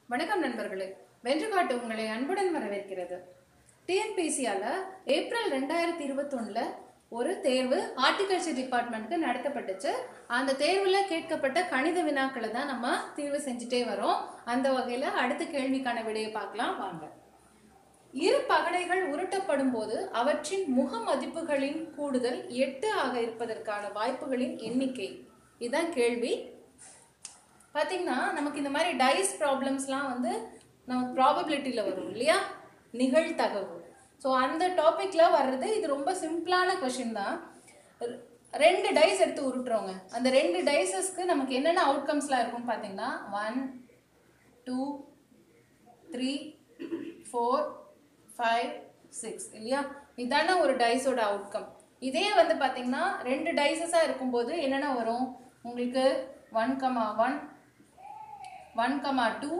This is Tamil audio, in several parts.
வணக்கம் நண்பர்களே வென்றுகாட்டு உங்களை அன்புடன் வரவேற்கிறது டிஎன்பிசியால ஏப்ரல் ரெண்டாயிரத்தி இருபத்தொன்னுல ஒரு தேர்வு ஹார்டிகல்ச்சர் டிபார்ட்மெண்ட்க்கு நடத்தப்பட்டுச்சு அந்த தேர்வுல கேட்கப்பட்ட கணித வினாக்களை தான் நம்ம தீர்வு செஞ்சுட்டே வரோம் அந்த வகையில அடுத்த கேள்விக்கான விடையை பார்க்கலாம் வாங்க இரு பகடைகள் உருட்டப்படும் போது அவற்றின் முக மதிப்புகளின் கூடுதல் எட்டு ஆக இருப்பதற்கான வாய்ப்புகளின் எண்ணிக்கை இதுதான் கேள்வி பார்த்தீங்கன்னா நமக்கு இந்த மாதிரி டைஸ் ப்ராப்ளம்ஸ்லாம் வந்து நமக்கு ப்ராபபிலிட்டியில் வரும் இல்லையா நிகழ்தகவு ஸோ அந்த டாப்பிக்கில் வர்றது இது ரொம்ப சிம்பிளான கொஷின் தான் ரெ- ரெண்டு டைஸ் எடுத்து உருட்டுறோங்க அந்த ரெண்டு டைஸஸ்க்கு நமக்கு என்னென்ன அவுட்கம்ஸ்லாம் இருக்கும்னு பார்த்தீங்கன்னா one two three four five six இல்லையா இதான ஒரு டைஸோட அவுட்கம் இதே வந்து பார்த்தீங்கன்னா ரெண்டு டைஸஸாக இருக்கும்போது என்னென்ன வரும் உங்களுக்கு one comma one one comma two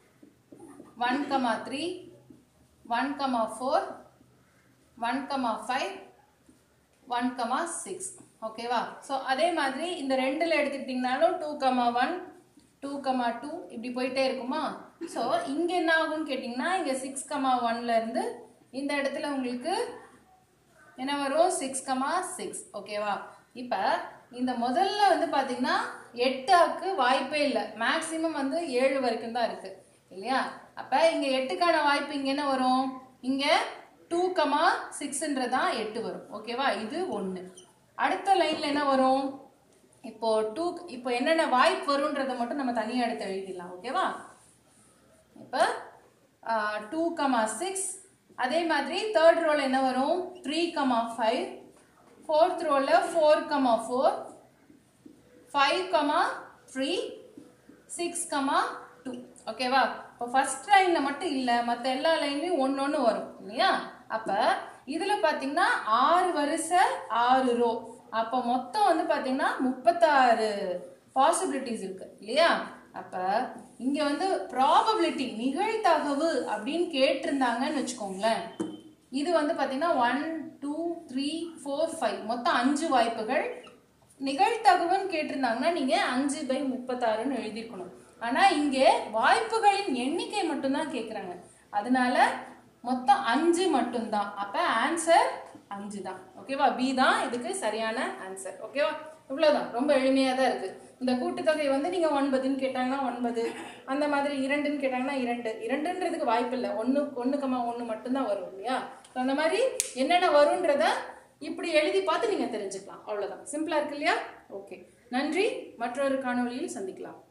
one comma three one comma four one comma five one comma six ஓகேவா ஸோ அதே மாதிரி இந்த ரெண்டில் எடுத்துக்கிட்டிங்கனாலும் two comma one two comma two இப்படி போயிட்டே இருக்குமா ஸோ இங்கே என்ன ஆகும்னு கேட்டிங்கன்னா இங்கே சிக்ஸ் கமா இருந்து இந்த இடத்துல உங்களுக்கு என்ன வரும் சிக்ஸ் கமா சிக்ஸ் ஓகேவா இப்போ இந்த முதல்ல வந்து பார்த்தீங்கன்னா எட்டாக்கு வாய்ப்பே இல்லை மேக்ஸிமம் வந்து ஏழு வரைக்கும் தான் இருக்கு இல்லையா அப்போ இங்கே எட்டுக்கான வாய்ப்பு இங்கே என்ன வரும் இங்கே டூ கமா சிக்ஸ்ன்றதான் எட்டு வரும் ஓகேவா இது ஒன்று அடுத்த லைனில் என்ன வரும் இப்போ டூ இப்போ என்னென்ன வாய்ப்பு வரும்ன்றதை மட்டும் நம்ம தனியாக எடுத்து எழுதிடலாம் ஓகேவா இப்போ டூ கமா சிக்ஸ் அதே மாதிரி தேர்ட் ரோல என்ன வரும் த்ரீ கமா ஃபைவ் ஃபோர்த் ரோல four comma four five comma three six comma two ஓகேவா இப்போ ஃபர்ஸ்ட் லைனில் மட்டும் இல்லை மற்ற எல்லா லைன்லையும் ஒன்று ஒன்று வரும் இல்லையா அப்போ இதில் பார்த்தீங்கன்னா ஆறு வரிசை ஆறு ரோ அப்போ மொத்தம் வந்து பார்த்தீங்கன்னா முப்பத்தாறு பாசிபிலிட்டிஸ் இருக்கு இல்லையா அப்போ இங்கே வந்து ப்ராபபிலிட்டி நிகழ்தகவு அப்படின்னு கேட்டிருந்தாங்கன்னு வச்சுக்கோங்களேன் இது வந்து பார்த்தீங்கன்னா one two three four five மொத்தம் அஞ்சு வாய்ப்புகள் நிகழ்தகவுன்னு கேட்டிருந்தாங்கன்னா நீங்கள் அஞ்சு பை முப்பத்தாறுன்னு எழுதியிருக்கணும் ஆனால் இங்கே வாய்ப்புகளின் எண்ணிக்கை மட்டும்தான் கேட்குறாங்க அதனால மொத்தம் அஞ்சு மட்டும்தான் அப்போ ஆன்சர் அஞ்சு தான் ஓகேவா பி தான் இதுக்கு சரியான ஆன்சர் ஓகேவா இவ்வளோதான் ரொம்ப எளிமையாக தான் இருக்குது இந்த கூட்டுத்தொகை வந்து நீங்கள் ஒன்பதுன்னு கேட்டாங்கன்னா ஒன்பது அந்த மாதிரி இரண்டுன்னு கேட்டாங்கன்னா இரண்டு இரண்டுன்றதுக்கு வாய்ப்பு இல்லை ஒன்று ஒன்றுக்கமா ஒன்று மட்டும்தான் வரும் இல்லையா ஸோ அந்த மாதிரி என்னென்ன வரும்ன்றத இப்படி எழுதி பார்த்து நீங்கள் தெரிஞ்சுக்கலாம் அவ்வளோதான் சிம்பிளாக இருக்கு இல்லையா ஓகே நன்றி மற்றொரு காணொளியில் சந்திக்கலாம்